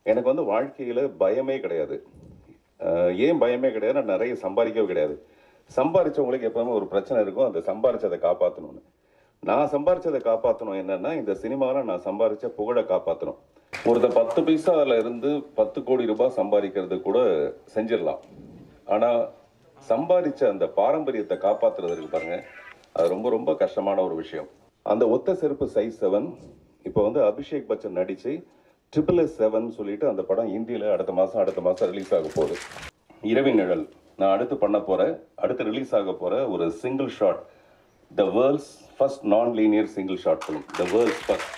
எனக்கு வந்து வாழ்க்கையில் பயமே கிடையாது அஹ் ஏன் பயமே கிடையாது நான் நிறைய சம்பாதிக்கவே கிடையாது சம்பாரிச்சவங்களுக்கு எப்பவுமே ஒரு பிரச்சனை இருக்கும் அந்த சம்பாரிச்சதை காப்பாற்றணும்னு நான் சம்பாரிச்சதை காப்பாற்றணும் என்னன்னா இந்த சினிமாவில் நான் சம்பாரிச்ச புகழை காப்பாற்றணும் ஒருத்த பத்து பைசால இருந்து பத்து கோடி ரூபாய் சம்பாதிக்கிறது கூட செஞ்சிடலாம் ஆனால் சம்பாதிச்ச அந்த பாரம்பரியத்தை காப்பாத்துறது இருக்கு பாருங்க அது ரொம்ப ரொம்ப கஷ்டமான ஒரு விஷயம் அந்த ஒத்த செருப்பு சைஸ் செவன் இப்போ வந்து அபிஷேக் பச்சன் நடிச்சு ட்ரிபிள் எஸ் செவன் சொல்லிட்டு அந்த படம் இந்தியில அடுத்த மாசம் அடுத்த மாசம் ரிலீஸ் ஆக போகுது இரவின் நிழல் நான் அடுத்து பண்ண போற அடுத்து ரிலீஸ் ஆக போற ஒரு single shot the world's first non linear single shot film the world's first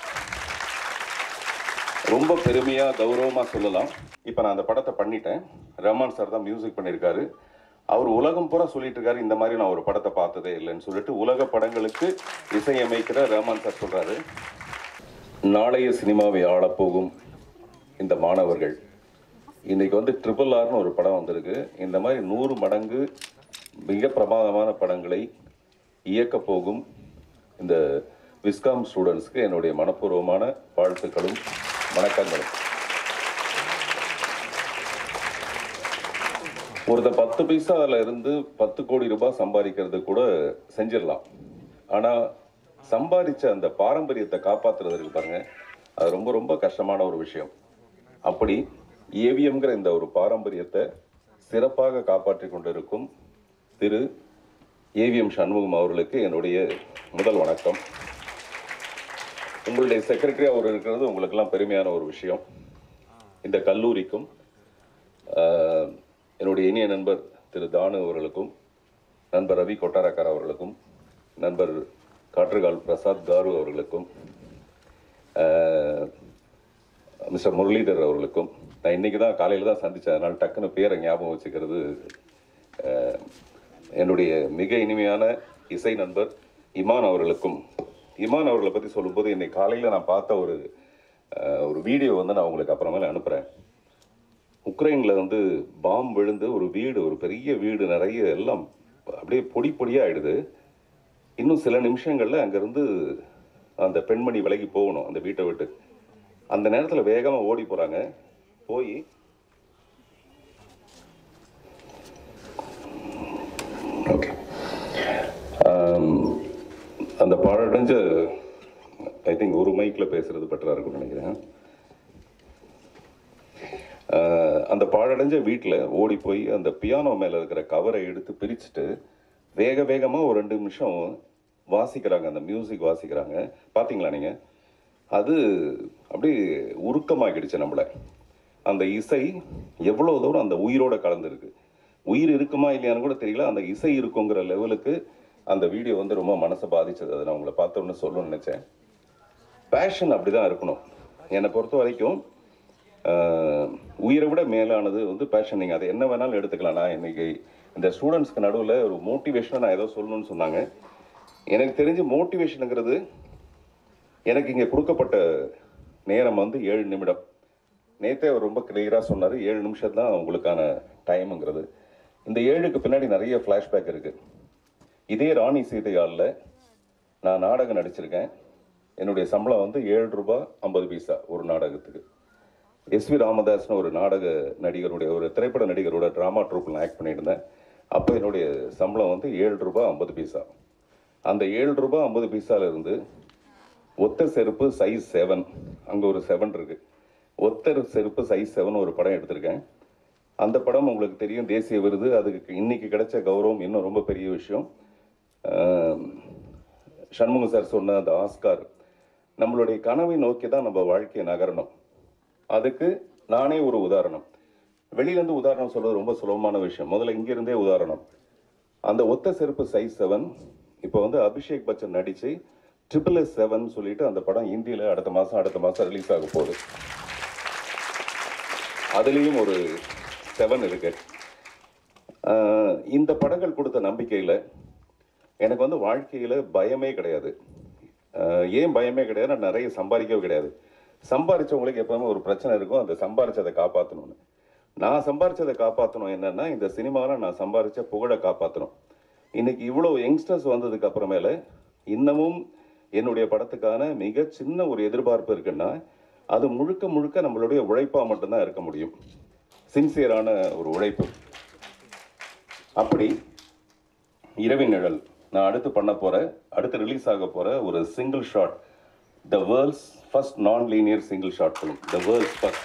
ரொம்ப பெருமையா கௌரவமா சொல்லலாம் இப்போ நான் அந்த படத்தை பண்ணிட்டேன் ரஹ்மான் சார் தான் மியூசிக் பண்ணியிருக்காரு அவர் உலகம் பூரா சொல்லிட்டு இருக்காரு இந்த மாதிரி நான் ஒரு படத்தை பார்த்ததே இல்லைன்னு சொல்லிட்டு உலக படங்களுக்கு இசையமைக்கிற ரஹ்மான் சார் சொல்றாரு நாளைய சினிமாவை ஆளப்போகும் இந்த மாணவர்கள் இன்னைக்கு வந்து ட்ரிபிள் ஆர்னு ஒரு படம் வந்திருக்கு இந்த மாதிரி நூறு மடங்கு மிக பிரமாதமான படங்களை இயக்க போகும் இந்த விஸ்காம் ஸ்டூடெண்ட்ஸ்க்கு என்னுடைய மனப்பூர்வமான வாழ்த்துக்களும் வணக்கங்களும் ஒருத்த பத்து பைசால இருந்து பத்து கோடி ரூபாய் சம்பாதிக்கிறது கூட செஞ்சிடலாம் ஆனா சம்பாதிச்ச அந்த பாரம்பரியத்தை காப்பாத்துறது இருக்கு பாருங்க அது ரொம்ப ரொம்ப கஷ்டமான ஒரு விஷயம் அப்படி ஏவிஎம்ங்கிற இந்த ஒரு பாரம்பரியத்தை சிறப்பாக காப்பாற்றி கொண்டிருக்கும் திரு ஏவிஎம் சண்முகம் அவர்களுக்கு என்னுடைய முதல் வணக்கம் உங்களுடைய செக்ரட்டரி அவர் இருக்கிறது உங்களுக்கெல்லாம் பெருமையான ஒரு விஷயம் இந்த கல்லூரிக்கும் ஆஹ், என்னுடைய இனிய நண்பர் திரு தானு அவர்களுக்கும் நண்பர் ரவி கொட்டாரக்கார் அவர்களுக்கும் நண்பர் காற்றுகால் பிரசாத் காரு அவர்களுக்கும் ஆஹ், மிஸ்டர் முரளிதர் அவர்களுக்கும் நான் இன்னைக்கு தான் காலையில் தான் சந்தித்தேன் அதனால் டக்குன்னு பேரை ஞாபகம் வச்சுக்கிறது ஆஹ், என்னுடைய மிக இனிமையான இசை நண்பர் இமான் அவர்களுக்கும் இமான் அவர்களை பற்றி சொல்லும்போது இன்னைக்கு காலையில் நான் பார்த்த ஒரு ஆஹ், ஒரு வீடியோ வந்து நான் உங்களுக்கு அப்புறமேல அனுப்புகிறேன் உக்ரைனில் வந்து பாம் விழுந்து ஒரு வீடு ஒரு பெரிய வீடு நிறைய எல்லாம் அப்படியே பொடி பொடியாக ஆயிடுது இன்னும் சில நிமிஷங்களில் அங்கேருந்து அந்த பெண்மணி விலகி போகணும் அந்த வீட்டை விட்டு அந்த நேரத்தில் வேகமாக ஓடி போகிறாங்க போய் ஓகே அந்த பாழடைஞ்ச ஐ திங்க் ஒரு மைக்கில் பேசுறது பெட்டராக இருக்கும்னு நினைக்கிறேன் ஆஹ் அந்த பாழடைஞ்ச வீட்டில் ஓடி போய் அந்த பியானோ மேலே இருக்கிற கவரை எடுத்து பிரிச்சுட்டு வேக வேகமாக ஒரு ரெண்டு நிமிஷம் வாசிக்கிறாங்க அந்த மியூசிக் வாசிக்கிறாங்க பார்த்தீங்களா நீங்கள் அது அப்படியே உருக்கமாகிடுச்சு நம்மளை அந்த இசை எவ்வளோ தூரம் அந்த உயிரோட கலந்துருக்கு உயிர் இருக்குமா இல்லையான்னு கூட தெரியல அந்த இசை இருக்குங்கிற லெவலுக்கு அந்த வீடியோ வந்து ரொம்ப மனசை பாதிச்சது அதை நான் உங்களை பார்த்த உடனே சொல்லணும்னு நினச்சேன் பேஷன் அப்படி தான் இருக்கணும் என்னை பொறுத்த வரைக்கும் ஆஹ், உயிரை விட மேலானது வந்து பேஷன் நீங்கள் அதை என்ன வேணாலும் எடுத்துக்கலாம் நான் இன்னைக்கு இந்த ஸ்டூடெண்ட்ஸ்க்கு நடுவில் ஒரு மோட்டிவேஷனாக நான் ஏதோ சொல்லணும்னு சொன்னாங்க எனக்கு தெரிஞ்சு மோட்டிவேஷனுங்கிறது எனக்கு இங்கே கொடுக்கப்பட்ட நேரம் வந்து ஏழு நிமிடம் நேற்றே அவர் ரொம்ப கிளியராக சொன்னார் ஏழு நிமிஷம் தான் உங்களுக்கான டைமுங்கிறது இந்த ஏழுக்கு பின்னாடி நிறைய ஃப்ளாஷ்பேக் இருக்குது இதே ராணி சீதையாளில் நான் நாடகம் நடிச்சிருக்கேன் என்னுடைய சம்பளம் வந்து ஏழு ரூபாய் ஐம்பது பைசா ஒரு நாடகத்துக்கு எஸ்வி ராமதாஸ்னு ஒரு நாடக நடிகருடைய ஒரு திரைப்பட நடிகரோட ட்ராமா ட்ரூப்பில் நான் ஆக்ட் பண்ணியிருந்தேன் அப்போ என்னுடைய சம்பளம் வந்து ஏழு ரூபாய் ஐம்பது பைசா அந்த ஏழு ரூபாய் ஐம்பது பைசால இருந்து ஒத்த செருப்பு சைஸ் செவன் அங்கே ஒரு செவன் இருக்கு ஒத்த செருப்பு சைஸ் செவன் ஒரு படம் எடுத்திருக்கேன் அந்த படம் உங்களுக்கு தெரியும் தேசிய விருது அதுக்கு இன்னைக்கு கிடைச்ச கௌரவம் இன்னும் ரொம்ப பெரிய விஷயம் ஆஹ், சண்முகம் சார் சொன்ன அந்த ஆஸ்கார் நம்மளுடைய கனவை நோக்கி தான் நம்ம வாழ்க்கையை நகரணும் அதுக்கு நானே ஒரு உதாரணம் வெளியிலேருந்து உதாரணம் சொல்றது ரொம்ப சுலபமான விஷயம் முதல்ல இங்கிருந்தே உதாரணம் அந்த ஒத்த செருப்பு சைஸ் செவன் இப்போ வந்து அபிஷேக் பச்சன் நடிச்சு ட்ரிபிள் எஸ் செவன் சொல்லிட்டு அந்த படம் இந்தியில அடுத்த மாசம் அடுத்த மாசம் ரிலீஸ் ஆக போகுது அதுலேயும் ஒரு செவன் இருக்கு ஆஹ் இந்த படங்கள் கொடுத்த நம்பிக்கையில் எனக்கு வந்து வாழ்க்கையில் பயமே கிடையாது ஆஹ் ஏன் பயமே கிடையாது நான் நிறைய சம்பாதிக்கவே கிடையாது சம்பாதிச்சவங்களுக்கு எப்பவுமே ஒரு பிரச்சனை இருக்கும் அந்த சம்பாரிச்சதை காப்பாற்றணும்னு நான் சம்பாரிச்சதை காப்பாற்றணும் என்னன்னா இந்த சினிமாவில் நான் சம்பாரிச்ச புகழை காப்பாற்றணும் இன்னைக்கு இவ்வளோ யங்ஸ்டர்ஸ் வந்ததுக்கு அப்புறமேல இன்னமும் என்னுடைய படத்துக்கான மிக சின்ன ஒரு எதிர்பார்ப்பு இருக்குன்னா அது முழுக்க முழுக்க நம்மளுடைய உழைப்பாக மட்டும்தான் இருக்க முடியும் சின்சியரான ஒரு உழைப்பு அப்படி இரவின் நிழல் நான் அடுத்து பண்ண போற அடுத்து ரிலீஸ் ஆக போற ஒரு single shot the world's first non linear single shot film the world's first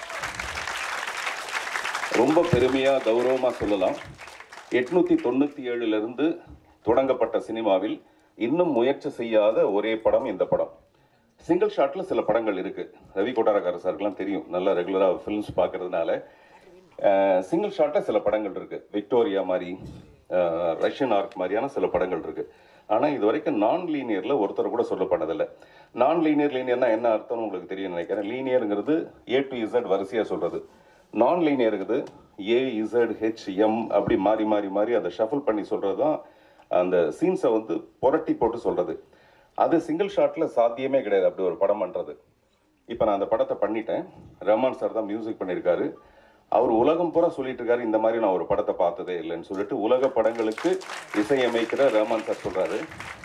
ரொம்ப பெருமையாக கௌரவமாக சொல்லலாம் எட்நூற்றி தொண்ணூற்றி ஏழுலேருந்து தொடங்கப்பட்ட சினிமாவில் இன்னும் முயற்சி செய்யாத ஒரே படம் இந்த படம் சிங்கிள் ஷாட்டில் சில படங்கள் இருக்குது ரவி கொட்டாரக்கார சாருக்கெல்லாம் தெரியும் நல்லா ரெகுலராக ஃபிலிம்ஸ் பார்க்கறதுனால சிங்கிள் ஷாட்டில் சில படங்கள் இருக்குது விக்டோரியா மாதிரி அஹ், ரஷ்யன் ஆர்க் மாதிரியான சில படங்கள் இருக்குது ஆனால் இது வரைக்கும் நான் லீனியரில் ஒருத்தர் கூட சொல்லப்பட்டதில்லை நான் லீனியர் லீனியர்னா என்ன அர்த்தம்னு உங்களுக்கு தெரியும் நினைக்கிறேன் லீனியருங்கிறது ஏ டு இசட் வரிசையாக சொல்கிறது நான் லீனியர் இருக்குது ஏ இசட் ஹெச் எம் அப்படி மாறி மாறி மாறி அதை ஷஃபிள் பண்ணி சொல்கிறது தான் அந்த சீன்ஸை வந்து புரட்டி போட்டு சொல்கிறது அது சிங்கிள் ஷாட்டில் சாத்தியமே கிடையாது அப்படி ஒரு படம் பண்ணுறது இப்போ நான் அந்த படத்தை பண்ணிட்டேன் ரஹ்மான் சார் தான் மியூசிக் பண்ணியிருக்காரு அவர் உலகம் பூரா சொல்லிட்டு இருக்காரு இந்த மாதிரி நான் ஒரு படத்தை பார்த்ததே இல்லைன்னு சொல்லிட்டு உலக படங்களுக்கு இசையமைக்கிற ரஹ்மான் சார் சொல்றாரு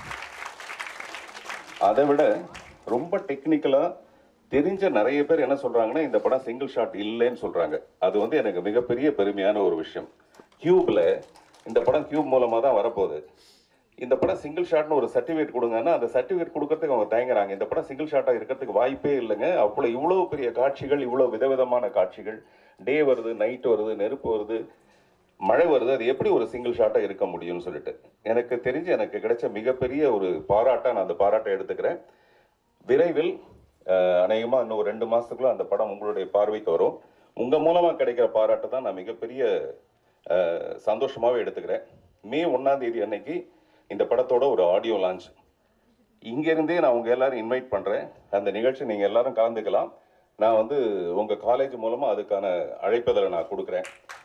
அதை விட ரொம்ப டெக்னிக்கலா தெரிஞ்ச நிறைய பேர் என்ன சொல்றாங்கன்னா இந்த படம் சிங்கிள் ஷாட் இல்லைன்னு சொல்றாங்க அது வந்து எனக்கு மிகப்பெரிய பெருமையான ஒரு விஷயம் கியூப்ல இந்த படம் கியூப் மூலமா தான் வரப்போகுது இந்த படம் சிங்கிள் ஷாட்னு ஒரு சர்டிஃபிகேட் கொடுங்கன்னா அந்த சர்டிஃபிகேட் கொடுக்கறதுக்கு அவங்க தயங்குறாங்க இந்த படம் சிங்கிள் ஷாட்டா இருக்கிறதுக்கு வாய்ப்பே இல்லைங்க அவ்வளோ இவ்வளோ பெரிய காட்சிகள் இவ்வளோ விதவிதமான காட்சிகள் டே வருது நைட் வருது நெருப்பு வருது மழை வருது அது எப்படி ஒரு சிங்கிள் ஷாட்டாக இருக்க முடியும்னு சொல்லிட்டு எனக்கு தெரிஞ்சு எனக்கு கிடைச்ச மிகப்பெரிய ஒரு பாராட்டா நான் அந்த பாராட்டை எடுத்துக்கிறேன் விரைவில் அஹ், அநேகமா இன்னும் ஒரு ரெண்டு மாசத்துக்குள்ள அந்த படம் உங்களுடைய பார்வைக்கு வரும் உங்க மூலமா கிடைக்கிற பாராட்டை தான் நான் மிகப்பெரிய அஹ், சந்தோஷமாவே எடுத்துக்கிறேன் மே ஒன்னாம் தேதி அன்னைக்கு இந்த படத்தோட ஒரு ஆடியோ லான்ச் இங்கிருந்தே நான் உங்க எல்லாரும் இன்வைட் பண்றேன் அந்த நிகழ்ச்சி நீங்க எல்லாரும் கலந்துக்கலாம் நான் வந்து உங்க காலேஜ் மூலமா அதுக்கான அழைப்பதலை நான் கொடுக்குறேன்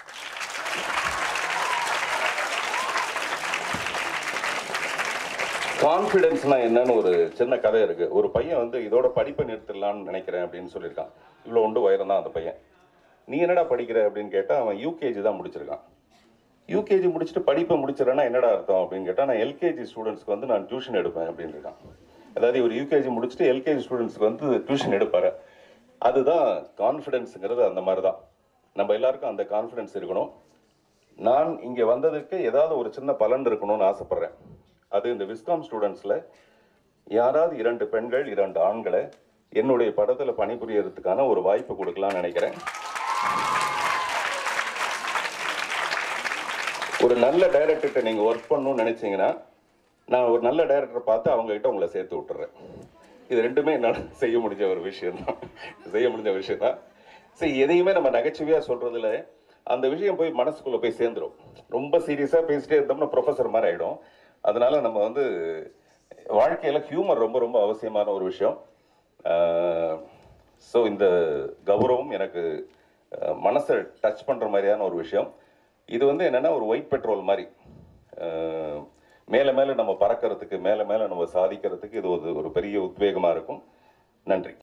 கான்ஃபிடென்ஸ்னா என்னன்னு ஒரு சின்ன கதை இருக்கு ஒரு பையன் வந்து இதோட படிப்பை நிறுத்திடலாம்னு நினைக்கிறேன் அப்படின்னு சொல்லியிருக்கான் இவ்வளோ உண்டு உயரம் தான் அந்த பையன் நீ என்னடா படிக்கிற அப்படின்னு கேட்டால் அவன் யூகேஜி தான் முடிச்சிருக்கான் யூகேஜி முடிச்சுட்டு படிப்பை முடிச்சிடறேன்னா என்னடா அர்த்தம் அப்படின்னு கேட்டால் நான் எல்கேஜி ஸ்டூடெண்ட்ஸ்க்கு வந்து நான் டியூஷன் எடுப்பேன் அப்படின்னு இருக்கான் அதாவது இவர் யூகேஜி முடிச்சுட்டு எல்கேஜி ஸ்டூடெண்ட்ஸ்க்கு வந்து டியூஷன் எடுப்பாரு அதுதான் கான்ஃபிடென்ஸுங்கிறது அந்த மாதிரி தான் நம்ம எல்லாருக்கும் அந்த கான்ஃபிடென்ஸ் இருக்கணும் நான் இங்கே வந்ததுக்கு ஏதாவது ஒரு சின்ன பலன் இருக்கணும்னு ஆசைப்படுறேன் அது இந்த விஸ்காம் ஸ்டூடெண்ட்ஸில் யாராவது இரண்டு பெண்கள் இரண்டு ஆண்களை என்னுடைய படத்தில் பணிபுரியறதுக்கான ஒரு வாய்ப்பு கொடுக்கலாம்னு நினைக்கிறேன் ஒரு நல்ல டைரக்டர்கிட்ட நீங்கள் ஒர்க் பண்ணணும்னு நினைச்சீங்கன்னா நான் ஒரு நல்ல டைரக்டர் பார்த்து அவங்க கிட்ட உங்களை சேர்த்து விட்டுறேன் இது ரெண்டுமே என்னால் செய்ய முடிஞ்ச ஒரு விஷயம் தான் செய்ய முடிஞ்ச விஷயம் தான் சரி எதையுமே நம்ம நகைச்சுவையாக சொல்றதுல அந்த விஷயம் போய் மனசுக்குள்ள போய் சேர்ந்துரும் ரொம்ப சீரியஸாக பேசிட்டே இருந்தோம்னா ப்ரொஃபஸர் மாதிரி ஆயிடும் அதனால நம்ம வந்து வாழ்க்கையில ஹியூமர் ரொம்ப ரொம்ப அவசியமான ஒரு விஷயம் ஸோ இந்த கௌரவம் எனக்கு அஹ், மனசை டச் பண்ற மாதிரியான ஒரு விஷயம் இது வந்து என்னன்னா ஒரு ஒயிட் பெட்ரோல் மாதிரி அஹ், மேல மேல நம்ம பறக்கிறதுக்கு மேல மேல நம்ம சாதிக்கிறதுக்கு இது ஒரு ஒரு பெரிய உத்வேகமா இருக்கும் நன்றி